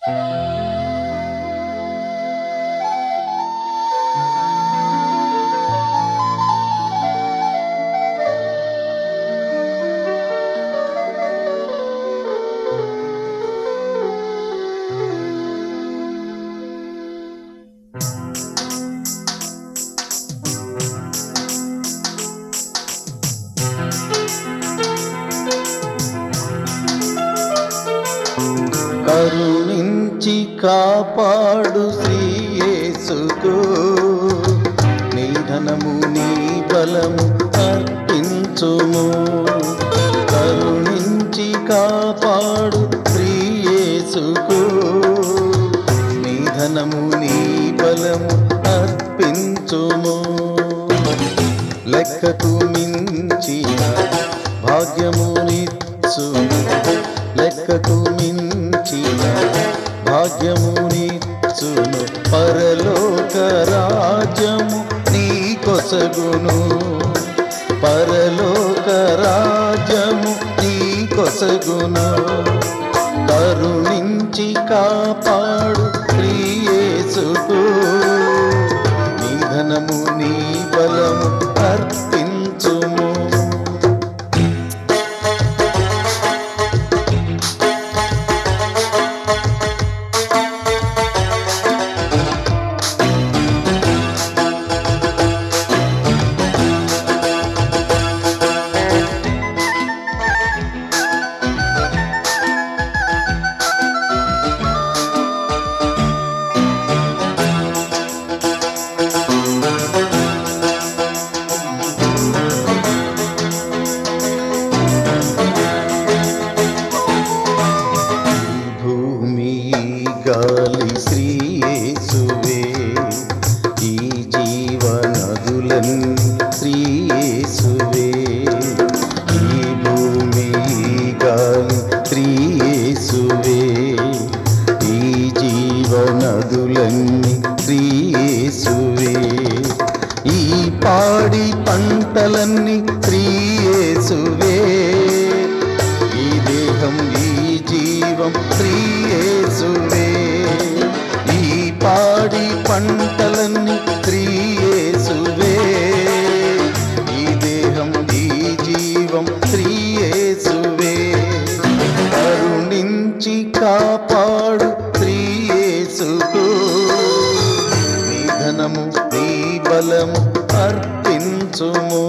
కరుణించి కాపాడు శ్రీయేసుకు నీ ధనము నీ బలము అర్పించుము కరుణించి కాపాడు శ్రీయేసుకు నీ ధనము నీ బలము అర్పించుము లెక్కకు మించిన భాగ్యమునిచ్చును లెక్కకు మించిన భాగ్యమునిచ్చును పరలోక రాజ్యము నీ కొసగును పరలోక రాజ్యము నీ కొసగును కరుణించి కాపాడు ప్రియేసుకు నీ ధనము నీ బలము అర్పించుము భూమి గాలి శ్రీయేసువే ఈ జీవనదులన్ శ్రీయేసువే ఈ భూమి గాలి శ్రీయేసువే ఈ జీవనదులన్నీ శ్రీయేసువే ఈ పాడి పంటలన్నీ శ్రీయేసువే ఈ దేహం ఈ జీవం ప్రియేసువే ఈ పాడి పంటలన్నీ ప్రియేసువే ఈ దేహం ఈ జీవం ప్రియేసువే కరుణించి కాపాడు ప్రియేసుకు నీ ధనము నీ బలము అర్పించుము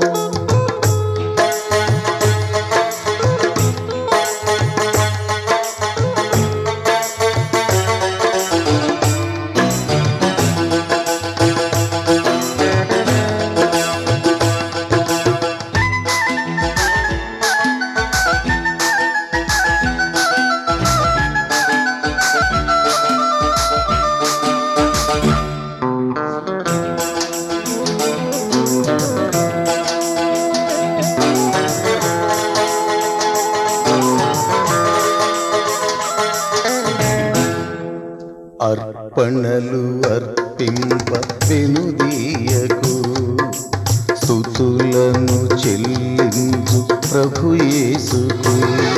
అర్పణలు అర్పింప వెనుదీయకు స్థుతులను చెల్లించు ప్రభు యేసుకు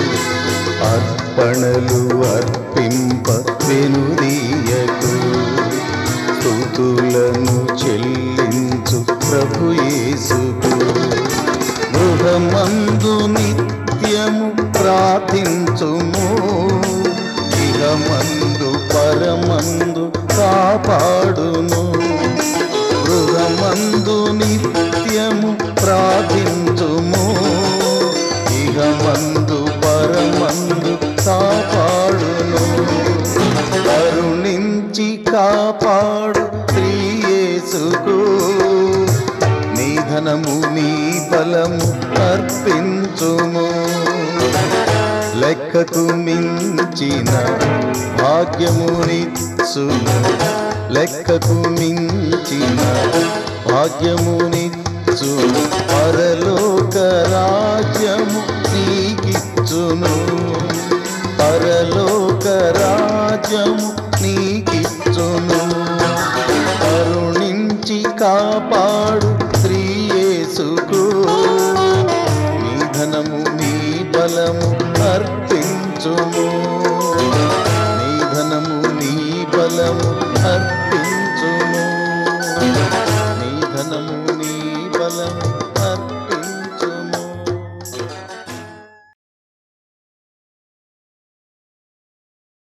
అర్పణలు అర్పింప వెనుదీయకు స్థుతులను చెల్లించు ప్రభు యేసుకు గృహమందు నిత్యము ప్రార్థించుము ఇహమందు పరమందు కాపాడును గృహమందు నిత్యము ప్రార్థించుము ఇహమందు పరమందు కాపాడును కరుణించి కాపాడు శ్రీయేసుకు నీ ధనము నీ బలము అర్పించుము లెక్కకు మించిన భాగ్యమునిచ్చును లెక్కకు మించిన భాగ్యమునిచ్చు పరలోక రాజ్యము నీకిచ్చును పరలోక రాజ్యము నీకిచ్చును కరుణించి కాపాడు శ్రీయేసుకు నీ ధనము నీ బలము అర్పించుము నీ ధనము బలము అర్పించుము నీ ధనము నీ బలము అర్పించుము